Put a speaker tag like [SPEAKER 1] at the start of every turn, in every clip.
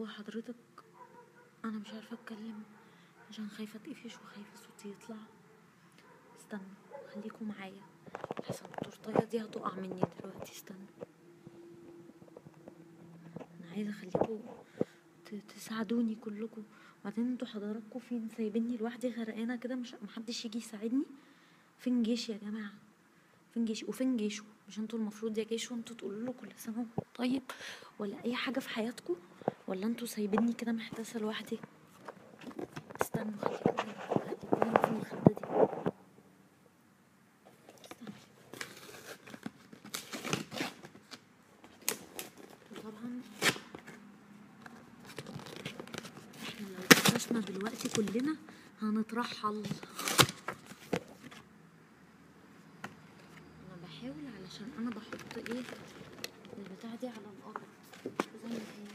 [SPEAKER 1] حضرتك انا مش عارفه اتكلم عشان خايفه اتقفش وخايفه صوتي يطلع استنوا خليكم معايا لحسن التورتايه دي هتقع مني دلوقتي استنوا انا عايزه اخليكم ت- تساعدوني كلكم وبعدين انتوا حضراتكم فين سايبيني لوحدي غرقانه كده مش محدش يجي يساعدني فين جيشي يا جماعه فين جيشي وفين جيشه مش انتوا المفروض يا جيشو انتوا تقولوا له كل سنه وهو طيب ولا اي حاجه في حياتكم ولا انتوا سايبيني كده محتاسه لوحدي استنوا خليكم هنا خليكم هنا في المخده دي استنوا. وطبعا احنا لو اتقفشنا دلوقتي كلنا هنترحل انا بحاول علشان انا بحط ايه البتاع دي على الارض زي ما هي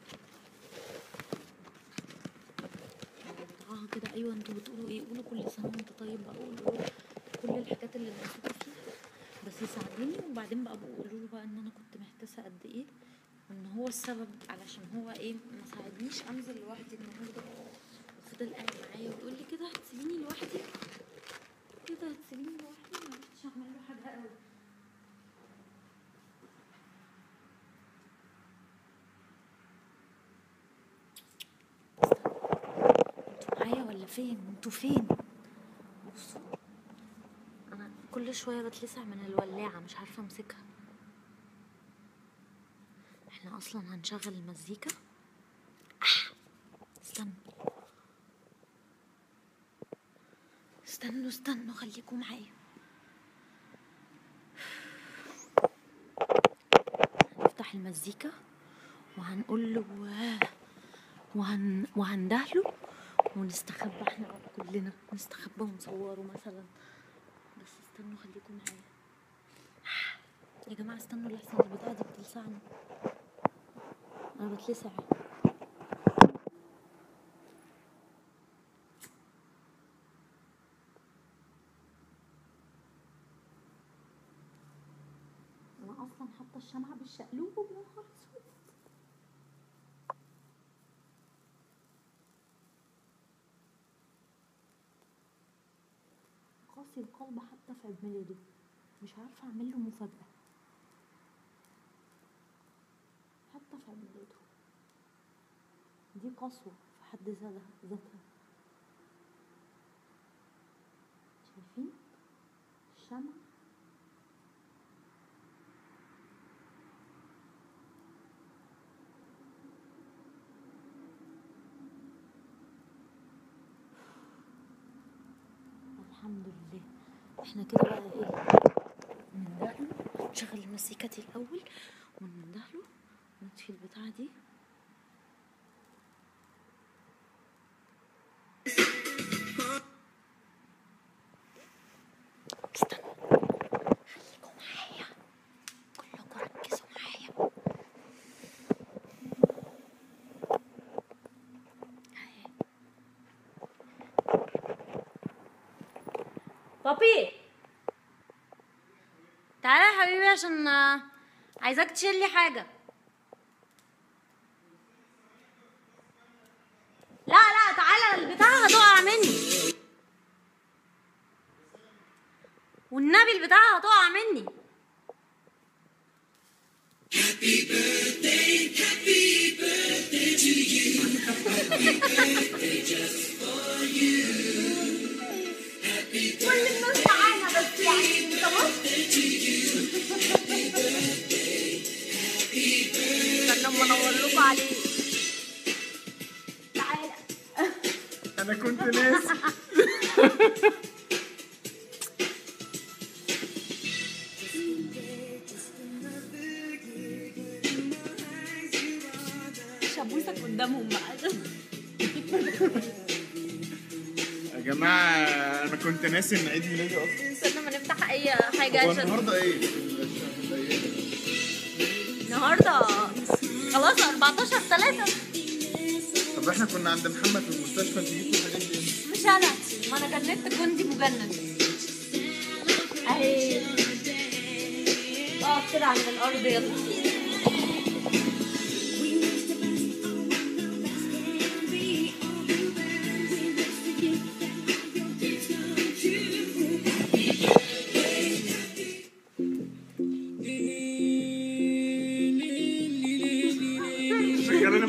[SPEAKER 1] بقطعها كده ايوه انتوا بتقولوا ايه قولوا كل سنه وانت طيب بقى قولوا كل الحاجات اللي نفسكم فيها بس يساعدوني وبعدين بقى بقولوا له بقى ان انا كنت محتاسه قد ايه وان هو السبب علشان هو ايه ما ساعدنيش انزل لوحدي النهارده وفضل قاعد معايا ويقول لي كده هتسيبيني لوحدي كده هتسيبيني لوحدي ما عرفتش اعمل له حاجه قوي انتوا معايا ولا فين انتوا فين بصوا انا كل شويه بتلسع من الولاعه مش عارفه امسكها احنا اصلا هنشغل المزيكا آه، استنوا استنوا استنوا خليكم معايا هنفتح المزيكا وهنقول له وهن وهندهله ونستخبى احنا بقى كلنا نستخبى ونصوره مثلا بس استنوا خليكم معايا يا جماعة استنوا لحسن البتاعة دي بتلسعني انا بتلسع انا اصلا حاطه الشمعة بالشقلوب يا نهار اسود قاسي القلب حتى في عيد ميلاده مش عارفه اعمل له مفاجاه حتى في عيد ميلاده دي قسوه في حد ذاتها ذاتها شايفين الشمع الحمد لله احنا كده بقى ايه نندهله نشغل المزيكا دي الاول ونندهله ونطفي البتاعه دي استنوا خليكم معايا كلكم ركزوا معايا اهي بابي تعالى يا حبيبي عشان آه، عايزاك تشيل لي حاجه لا لا تعالى البتاع هتقع مني والنبي البتاع هتقع مني كل الناس معانا بس يعني انت بص استنى اما انور لكم عليه تعالى
[SPEAKER 2] انا كنت ناسي
[SPEAKER 1] مش هبوسك قدامهم بقى
[SPEAKER 2] يا جماعه انا كنت ناسي ان عيد ميلادي اصلا
[SPEAKER 1] استنى ما نفتح اي حاجه
[SPEAKER 2] هو
[SPEAKER 1] عشان
[SPEAKER 2] النهارده ايه؟
[SPEAKER 1] النهارده خلاص 14 3
[SPEAKER 2] طب احنا كنا عند محمد في المستشفى انت جبتوا الحاجات دي امتى؟
[SPEAKER 1] مش انا ما انا كنت جندي مجند اهي اقف كده عند الارض يلا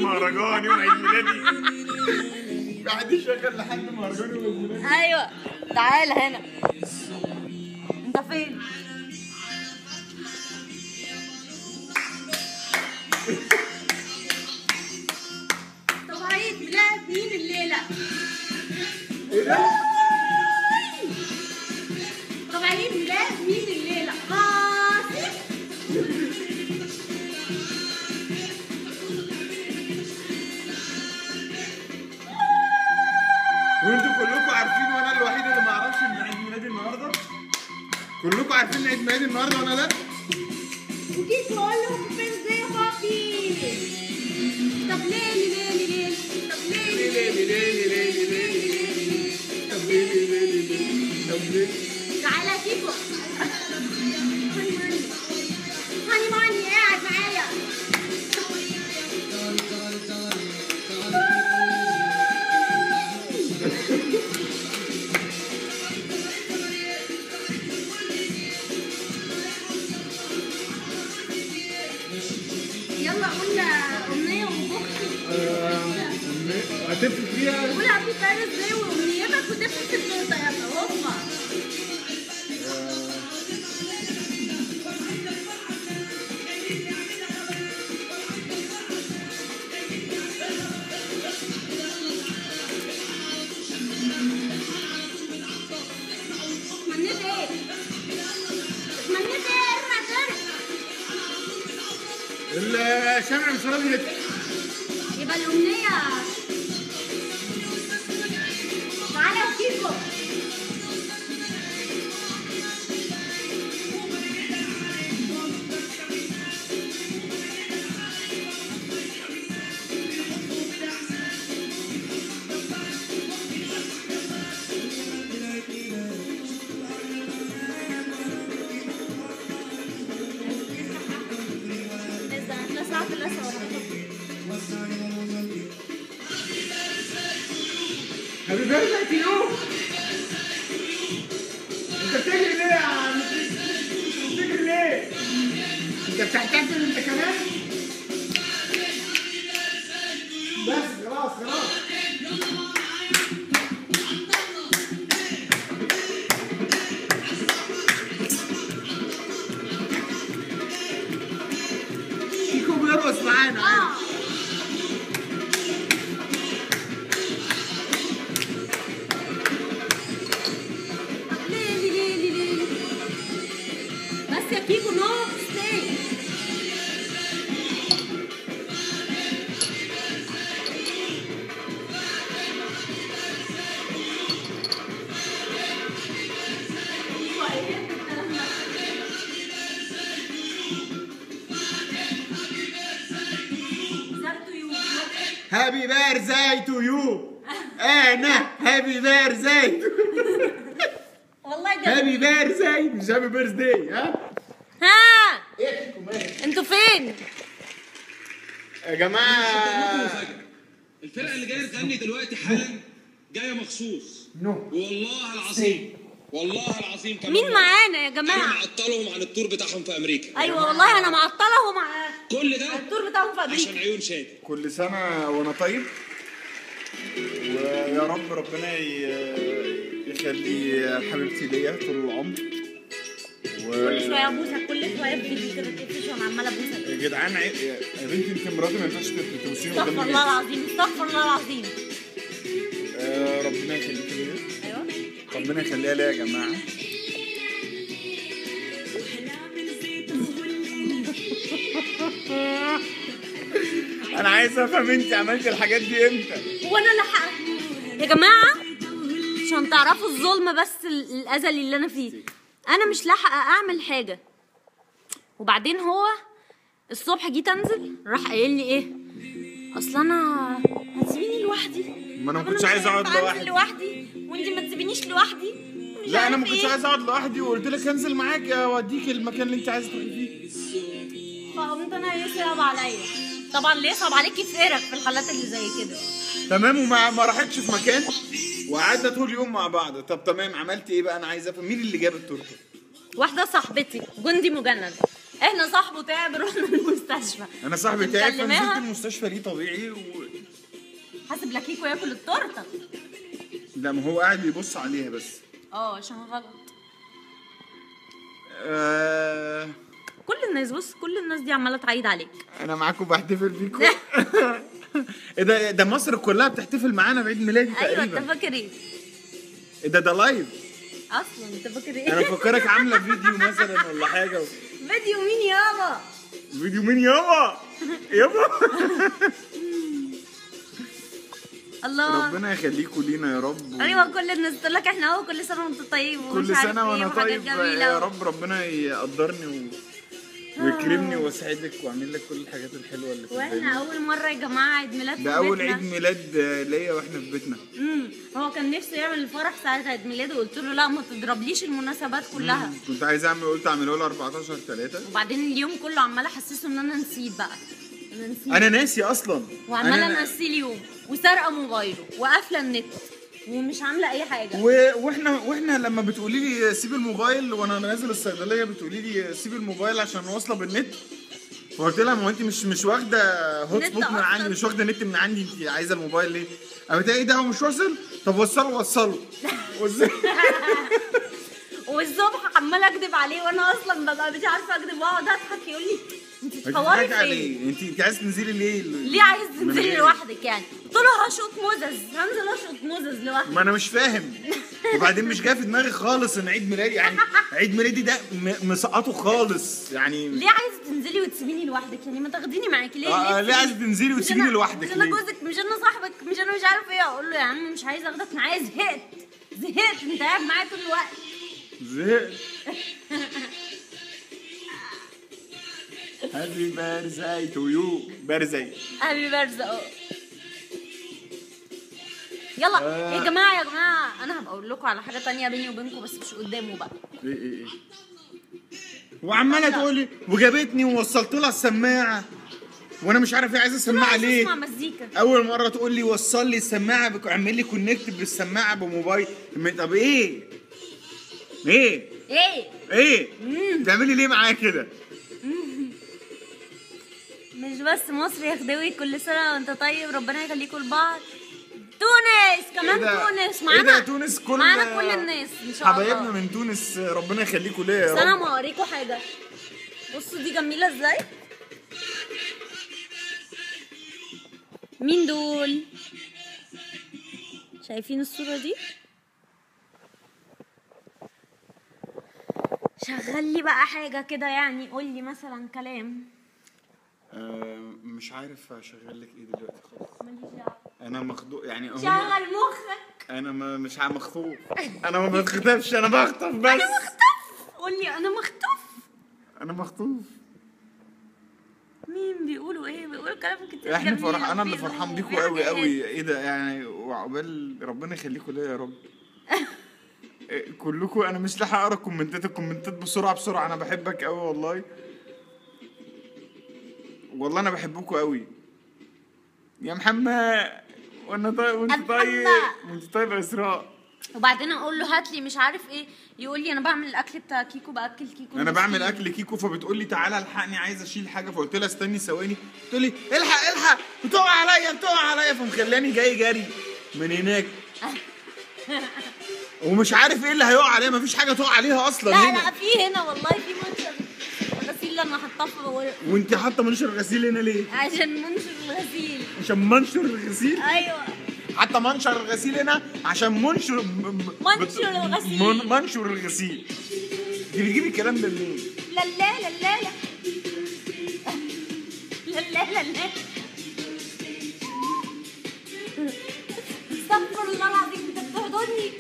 [SPEAKER 2] مهرجان يوم عيد ميلادي في حد يشغل لحد مهرجان يوم عيد ميلادي
[SPEAKER 1] ايوه تعالى هنا انت فين
[SPEAKER 3] طب عيد ميلاد مين الليلة؟
[SPEAKER 2] ايه ده؟
[SPEAKER 3] طب عيد ميلاد مين الليلة؟ قاسم
[SPEAKER 2] وانتوا كلكم عارفين وانا الوحيد اللي ما اعرفش ان عيد ميلادي النهارده كلكم عارفين ان عيد ميلادي النهارده وانا لا
[SPEAKER 3] وجيت تقول لهم فين زي بابي طب ليه ليه ليه ليه طب ليه ليه ليه ليه
[SPEAKER 2] طب ليه ليه ليه ليه ليه؟ طب ليه
[SPEAKER 3] تعالى يا كيكو هاني ماني هاني ماني قاعد معايا يلا قلنا أمنية وبختي
[SPEAKER 2] هتفرق فيها
[SPEAKER 3] قول هابي بيرث داي وأمنيتك وتفرق التورتة يلا هوبا اتمنيت ايه؟ اتمنيت ايه؟ ارمع تاني
[SPEAKER 2] الشمع مش راضي يطفي.
[SPEAKER 3] يبقى الأمنية تعالى يا كيكو لسه لسه لسه
[SPEAKER 2] هابي بيرثداي تو يو انت بتجري ليه يا عم بتجري ليه؟ انت بتحتفل انت كمان؟ بس خلاص خلاص كيكو بيرقص معانا
[SPEAKER 3] اه طب ليه ليه ليه ليه ليه بس يا كيكو نو ستي
[SPEAKER 2] هابي بيرثداي تو يو انا هابي بيرثداي
[SPEAKER 1] والله ده
[SPEAKER 2] هابي بيرثداي مش هابي بيرثداي ها
[SPEAKER 1] ها
[SPEAKER 2] ايه يا كيكو مالك
[SPEAKER 1] انتوا فين
[SPEAKER 2] يا جماعه
[SPEAKER 4] الفرقه اللي جايه تغني دلوقتي حالا جايه مخصوص
[SPEAKER 2] نو
[SPEAKER 4] والله العظيم والله العظيم كمان
[SPEAKER 1] مين
[SPEAKER 4] مرة.
[SPEAKER 1] معانا يا
[SPEAKER 4] انا
[SPEAKER 1] جماعه
[SPEAKER 4] معطلهم عن التور بتاعهم في امريكا
[SPEAKER 1] ايوه والله انا معطله مع
[SPEAKER 4] كل ده
[SPEAKER 1] الدور بتاعهم في امريكا
[SPEAKER 4] عشان عيون شادي
[SPEAKER 2] كل سنة وأنا طيب ويا رب ربنا ي- يخلي حبيبتي ليا طول العمر و
[SPEAKER 1] كل شويه ابوسك كل شويه في فيديو كده تقفش وانا عماله ابوسك
[SPEAKER 2] يا جدعان عيب يا يا بنتي انت مراتي ما ينفعش توصيني
[SPEAKER 1] استغفر
[SPEAKER 2] قدام
[SPEAKER 1] الله
[SPEAKER 2] الناس
[SPEAKER 1] العظيم استغفر الله العظيم
[SPEAKER 2] آه، ربنا يخليكي ليا
[SPEAKER 1] ايوه
[SPEAKER 2] ربنا يخليها ليا يا جماعة أنا عايز أفهم أنت عملتي الحاجات دي إمتى؟
[SPEAKER 1] هو انا لحق يا جماعه عشان تعرفوا الظلم بس ال- الازلي اللي انا فيه انا مش لاحقه اعمل حاجه وبعدين هو الصبح جيت انزل راح قايل لي ايه اصل انا هتسيبيني لوحدي
[SPEAKER 2] ما أنا ما
[SPEAKER 1] طب
[SPEAKER 2] كنتش
[SPEAKER 1] مش
[SPEAKER 2] عايز أقعد
[SPEAKER 1] هينفع أنزل
[SPEAKER 2] لوحدي.
[SPEAKER 1] لوحدي وانت ما تسيبينيش لوحدي مش
[SPEAKER 2] لا انا
[SPEAKER 1] عارف
[SPEAKER 2] ما كنتش
[SPEAKER 1] إيه.
[SPEAKER 2] عايز اقعد لوحدي وقلت لك انزل معاك اوديك المكان اللي انت عايزه تروحي فيه
[SPEAKER 1] فقمت انا يصعب عليا طبعا ليه يصعب عليكي فقرك في الحالات اللي زي كده
[SPEAKER 2] تمام وما ما راحتش في مكان وقعدنا طول اليوم مع بعض طب تمام عملت ايه بقى انا عايز افهم مين اللي جاب التورته
[SPEAKER 1] واحده صاحبتي جندي مجند احنا صاحبه تعب رحنا المستشفى
[SPEAKER 2] انا صاحبي تعب فنزلت
[SPEAKER 1] مكلماها.
[SPEAKER 2] المستشفى ليه طبيعي و...
[SPEAKER 1] حاسب لكيكو ياكل التورته
[SPEAKER 2] لا ما هو قاعد بيبص عليها بس
[SPEAKER 1] اه عشان غلط
[SPEAKER 2] آه...
[SPEAKER 1] كل الناس بص كل الناس دي عماله تعيد عليك
[SPEAKER 2] انا معاكم بحتفل بيكم ايه ده ده مصر كلها بتحتفل معانا بعيد ميلادي
[SPEAKER 1] ايوه انت
[SPEAKER 2] تقريبا
[SPEAKER 1] فاكر ايه
[SPEAKER 2] ايه ده ده لايف
[SPEAKER 1] اصلا انت فاكر
[SPEAKER 2] انا
[SPEAKER 1] ايه
[SPEAKER 2] مفكرك عامله فيديو مثلا ولا حاجه
[SPEAKER 1] فيديو مين يابا
[SPEAKER 2] فيديو مين يابا يابا
[SPEAKER 1] الله
[SPEAKER 2] ربنا يخليكم لينا يا رب
[SPEAKER 1] ايوه كل الناس تقول لك احنا اهو كل سنه وانت طيب ومش
[SPEAKER 2] كل
[SPEAKER 1] عارف
[SPEAKER 2] سنه
[SPEAKER 1] ايه
[SPEAKER 2] وانا
[SPEAKER 1] وحاجات
[SPEAKER 2] طيب
[SPEAKER 1] جميلة.
[SPEAKER 2] يا رب ربنا يقدرني و... ويكرمني ويسعدك واعمل لك كل الحاجات الحلوه اللي في
[SPEAKER 1] واحنا
[SPEAKER 2] الدنيا
[SPEAKER 1] اول مره يا جماعه عيد ميلاد
[SPEAKER 2] ده
[SPEAKER 1] في
[SPEAKER 2] اول
[SPEAKER 1] بيتنا.
[SPEAKER 2] عيد ميلاد آه، ليا واحنا في بيتنا
[SPEAKER 1] امم هو كان نفسه يعمل الفرح ساعه عيد ميلاده قلت له لا ما تضربليش المناسبات كلها
[SPEAKER 2] كنت عايز اعمل قلت اعمله له 14 3
[SPEAKER 1] وبعدين اليوم كله عماله احسسه ان انا نسيت بقى انا نسيت
[SPEAKER 2] انا ناسي اصلا
[SPEAKER 1] وعماله
[SPEAKER 2] أنا-
[SPEAKER 1] انسيه اليوم وسارقه موبايله وقافله النت ومش عامله اي حاجه
[SPEAKER 2] و... واحنا واحنا لما بتقولي لي سيب الموبايل وانا نازل الصيدليه بتقولي لي سيب الموبايل عشان واصله بالنت فقلت لها ما هو انت مش مش واخده هوت
[SPEAKER 1] نت
[SPEAKER 2] سبوت من
[SPEAKER 1] أصلاً.
[SPEAKER 2] عندي مش واخده نت من عندي انت عايزه الموبايل ليه؟ قامت ايه ده هو مش واصل؟ طب وصله وصله وز-
[SPEAKER 1] والصبح عماله اكذب عليه وانا اصلا ببقى مش عارفه اكذب واقعد اضحك يقول لي انت
[SPEAKER 2] انت
[SPEAKER 1] بتحوري
[SPEAKER 2] بتضحكي
[SPEAKER 1] فين؟
[SPEAKER 2] عليه انت انت عايزه تنزلي ليه؟
[SPEAKER 1] ليه عايز
[SPEAKER 2] من
[SPEAKER 1] تنزلي
[SPEAKER 2] غيري؟
[SPEAKER 1] لوحدك يعني؟ قلت له هشوط موزز هنزل اشوط موزز لوحدي
[SPEAKER 2] ما انا مش فاهم وبعدين مش جاي في دماغي خالص ان عيد ميلادي يعني عيد ميلادي ده م- مسقطه خالص يعني
[SPEAKER 1] ليه عايز تنزلي وتسيبيني لوحدك يعني ما تاخديني معاكي ليه
[SPEAKER 2] آه،
[SPEAKER 1] ليه
[SPEAKER 2] ليه عايزة تنزلي
[SPEAKER 1] مش
[SPEAKER 2] وتسيبيني
[SPEAKER 1] أنا-
[SPEAKER 2] لوحدك
[SPEAKER 1] مش انا
[SPEAKER 2] ليه؟
[SPEAKER 1] جوزك مش انا صاحبك مش انا مش عارف ايه اقول له يا عم مش عايز اخدك معايا زهقت زهقت انت قاعد معايا طول الوقت
[SPEAKER 2] زهقت هابي بيرثداي تو يو بيرثداي
[SPEAKER 1] هابي بيرثداي اه يلا
[SPEAKER 2] آه.
[SPEAKER 1] يا جماعه يا جماعه انا هبقى اقول لكم على حاجه تانية بيني وبينكم بس مش قدامه بقى
[SPEAKER 2] ايه ايه ايه وعماله تقولي وجابتني ووصلت لها السماعه وانا مش عارف ايه عايزه السماعه
[SPEAKER 1] عايز
[SPEAKER 2] ليه
[SPEAKER 1] اسمع مزيكا
[SPEAKER 2] اول مره تقول لي وصل لي السماعه بك- اعمل لي كونكت بالسماعه بموبايل م- طب ايه ايه
[SPEAKER 1] ايه
[SPEAKER 2] ايه بتعملي ليه معايا كده
[SPEAKER 1] مش بس مصر يا خديوي كل سنه وانت طيب ربنا يخليكم لبعض تونس كمان
[SPEAKER 2] إيه ده؟
[SPEAKER 1] تونس
[SPEAKER 2] ايه
[SPEAKER 1] معانا
[SPEAKER 2] ده تونس كل
[SPEAKER 1] معانا كل الناس ان شاء الله
[SPEAKER 2] حبايبنا من تونس ربنا يخليكم ليا يا
[SPEAKER 1] بس انا
[SPEAKER 2] رب
[SPEAKER 1] ما اوريكم حاجه بصوا دي جميله ازاي مين دول شايفين الصوره دي شغل لي بقى حاجه كده يعني قول لي مثلا كلام
[SPEAKER 2] آه، مش عارف اشغل لك ايه دلوقتي خالص
[SPEAKER 1] ماليش دعوه
[SPEAKER 2] انا مخضوق يعني هم
[SPEAKER 1] شغل مخك
[SPEAKER 2] انا ما مش عم مخطوف انا ما بتخطفش انا بخطف بس
[SPEAKER 1] انا مخطوف قول لي انا مخطوف
[SPEAKER 2] انا مخطوف
[SPEAKER 1] مين بيقولوا ايه بيقولوا كلام كتير
[SPEAKER 2] احنا
[SPEAKER 1] جميل
[SPEAKER 2] فرح انا اللي
[SPEAKER 1] وفي
[SPEAKER 2] فرحان
[SPEAKER 1] ذوق
[SPEAKER 2] بيكم
[SPEAKER 1] وفي
[SPEAKER 2] قوي
[SPEAKER 1] حاجات.
[SPEAKER 2] قوي ايه ده يعني وعقبال ربنا يخليكم ليا يا رب إيه، كلكم انا مش لاحق اقرا كومنتات الكومنتات بسرعه بسرعه انا بحبك قوي والله والله انا بحبكم قوي يا محمد وانا طيب وانت
[SPEAKER 1] محمد.
[SPEAKER 2] طيب وانت طيب يا اسراء
[SPEAKER 1] وبعدين اقول له هات لي مش عارف ايه يقول لي انا بعمل الاكل بتاع كيكو باكل كيكو
[SPEAKER 2] انا بعمل
[SPEAKER 1] المسكين.
[SPEAKER 2] اكل كيكو فبتقول لي تعالى الحقني عايز اشيل حاجه فقلت لها استني ثواني تقول لي الحق الحق بتقع عليا بتقع عليا فمخلاني جاي جري من هناك ومش عارف ايه اللي هيقع عليها مفيش حاجه تقع عليها اصلا
[SPEAKER 1] لا
[SPEAKER 2] هنا
[SPEAKER 1] لا في هنا والله في منشر الغسيل اللي انا حاطاه في
[SPEAKER 2] وانت حاطه منشر الغسيل هنا ليه
[SPEAKER 1] عشان منشر الغسيل
[SPEAKER 2] عشان منشر الغسيل
[SPEAKER 1] ايوه
[SPEAKER 2] حاطه منشر الغسيل هنا عشان منشر م- م-
[SPEAKER 1] منشر الغسيل.
[SPEAKER 2] من- منشر الغسيل دي بتجيبي الكلام ده منين
[SPEAKER 1] لا لا لا لا لا لا لا لا لا استغفر الله العظيم انت بتحضني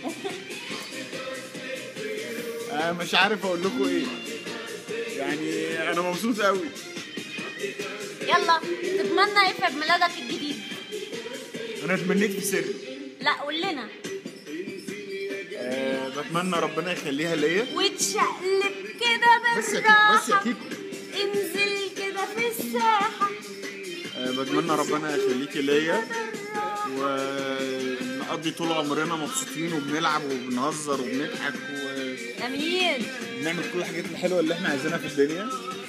[SPEAKER 2] انا مش عارف اقول لكم ايه يعني انا مبسوط قوي
[SPEAKER 1] يلا تتمنى ايه في عيد ميلادك الجديد
[SPEAKER 2] انا اتمنيت في سر
[SPEAKER 1] لا قول لنا
[SPEAKER 2] أه بتمنى ربنا يخليها ليا
[SPEAKER 1] وتشقلب كده
[SPEAKER 2] بس يا كيكو
[SPEAKER 1] بالراحة
[SPEAKER 2] بس يا كيكو
[SPEAKER 1] انزل كده في الساحة
[SPEAKER 2] أه بتمنى ربنا يخليكي ليا ونقضي طول عمرنا مبسوطين وبنلعب وبنهزر وبنضحك وبنعمل
[SPEAKER 1] امين
[SPEAKER 2] كل الحاجات الحلوه اللي احنا عايزينها في الدنيا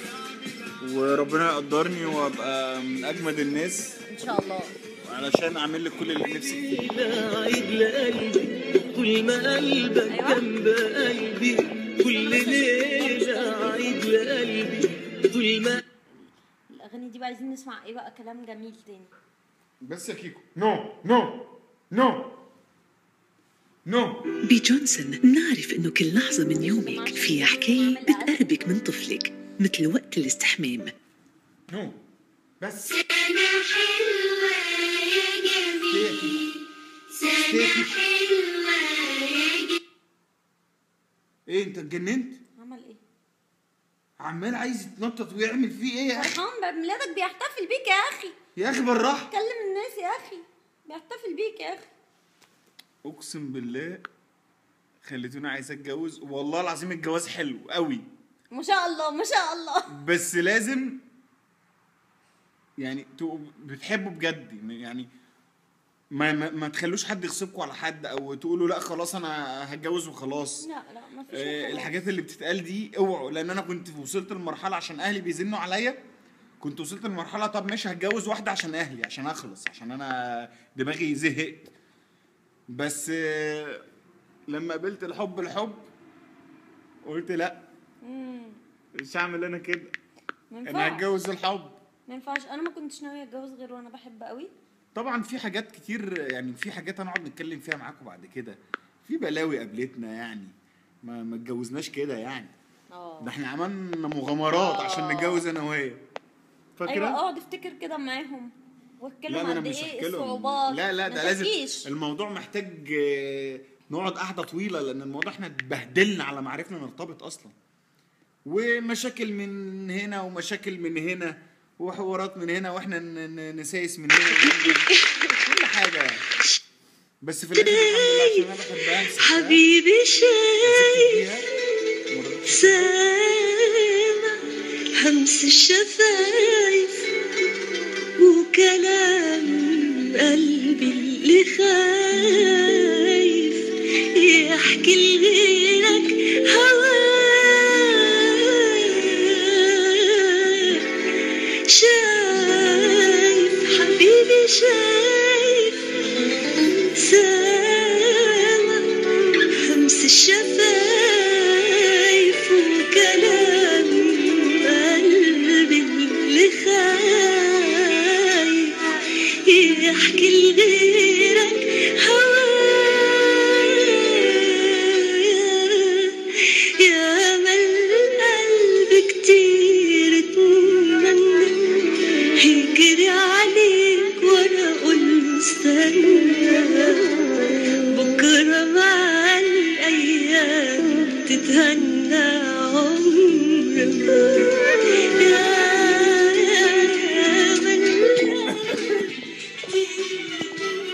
[SPEAKER 2] وربنا يقدرني وابقى من اجمد الناس
[SPEAKER 1] ان شاء الله
[SPEAKER 2] علشان اعمل لك كل اللي نفسك فيه
[SPEAKER 5] عيد لقلبي كل ما قلبك
[SPEAKER 1] أيوة.
[SPEAKER 5] جنب قلبي كل ليلة عيد لقلبي كل ما
[SPEAKER 1] الاغاني دي بقى عايزين نسمع ايه بقى كلام جميل تاني
[SPEAKER 2] بس يا كيكو نو نو نو نو
[SPEAKER 6] بجونسون نعرف انه كل لحظة من يومك فيها حكاية بتقربك من طفلك مثل وقت الاستحمام
[SPEAKER 2] نو بس
[SPEAKER 7] أنا حلوة يا جميل سنة حلوة يا جميل
[SPEAKER 2] ايه انت اتجننت
[SPEAKER 1] عمل ايه
[SPEAKER 2] عمال عايز يتنطط ويعمل فيه ايه يا اخي
[SPEAKER 1] فرحان بعيد ميلادك بيحتفل بيك يا اخي
[SPEAKER 2] يا اخي بالراحه
[SPEAKER 1] كلم الناس يا اخي بيحتفل بيك يا اخي
[SPEAKER 2] اقسم بالله خليتوني عايز اتجوز والله العظيم الجواز حلو قوي
[SPEAKER 1] ما شاء الله ما شاء الله
[SPEAKER 2] بس لازم يعني تبقوا بتحبوا بجد يعني ما ما, ما تخلوش حد يغصبكم على حد او تقولوا لا خلاص انا هتجوز وخلاص
[SPEAKER 1] لا لا ما فيش
[SPEAKER 2] آه،
[SPEAKER 1] وخلاص.
[SPEAKER 2] الحاجات اللي بتتقال دي اوعوا لان انا كنت وصلت لمرحله عشان اهلي بيزنوا عليا كنت وصلت لمرحله طب ماشي هتجوز واحده عشان اهلي عشان اخلص عشان انا دماغي زهقت بس آه، لما قابلت الحب الحب قلت لا
[SPEAKER 1] مم.
[SPEAKER 2] مش هعمل انا كده
[SPEAKER 1] ما
[SPEAKER 2] انا
[SPEAKER 1] ينفعش
[SPEAKER 2] هتجوز الحب
[SPEAKER 1] ما ينفعش انا ما كنتش ناويه اتجوز غير وانا بحب قوي
[SPEAKER 2] طبعا في حاجات كتير يعني في حاجات هنقعد نتكلم فيها معاكم بعد كده في بلاوي قابلتنا يعني ما ما اتجوزناش كده يعني
[SPEAKER 1] اه
[SPEAKER 2] ده احنا عملنا مغامرات عشان نتجوز انا وهي فاكره
[SPEAKER 1] ايوه اقعد افتكر كده معاهم واتكلم
[SPEAKER 2] لا ده انا
[SPEAKER 1] قد
[SPEAKER 2] مش
[SPEAKER 1] ايه
[SPEAKER 2] هحكي لهم
[SPEAKER 1] الصعوبات
[SPEAKER 2] لا لا
[SPEAKER 1] ما
[SPEAKER 2] ده لازم
[SPEAKER 1] تحكيش.
[SPEAKER 2] الموضوع محتاج آه، نقعد قعده طويله لان الموضوع احنا اتبهدلنا على ما عرفنا نرتبط اصلا ومشاكل من هنا ومشاكل من هنا وحوارات من هنا واحنا ن- ن- نسايس من هنا ومن هنا. كل حاجه يعني بس في الاخر الحمد لله عشان انا بحبها مسكتها.
[SPEAKER 6] حبيبي شايف
[SPEAKER 2] مسكت فيها. مرة-
[SPEAKER 6] سامع همس الشفايف وكلام قلبي اللي خايف يحكي لغيرك هواك شايف حبيبي شايف سامع همس الشفايف وكلام قلبي اللي خايف يحكي لغيرك هواك يا من القلب كتير اتمنى يجري عليك وانا اقول استنى بكره مع الايام تتهنى عمرنا يا يا من